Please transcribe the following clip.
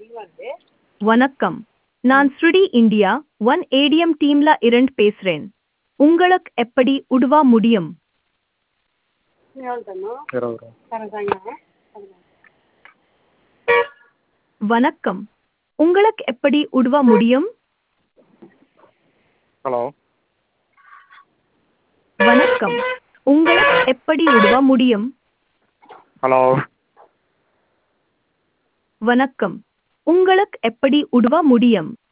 வணக்கம் நான் ஸ்ருடி இந்தியா ஒன் ஏடிஎம் டீம்ல இருந்து பேசுறேன் உங்களுக்கு எப்படி உதவ முடியும் வணக்கம் உங்களுக்கு எப்படி உதவ முடியும் ஹலோ வணக்கம் உங்களுக்கு எப்படி உதவ முடியும் ஹலோ வணக்கம் உங்களுக்கு எப்படி உதவ முடியும்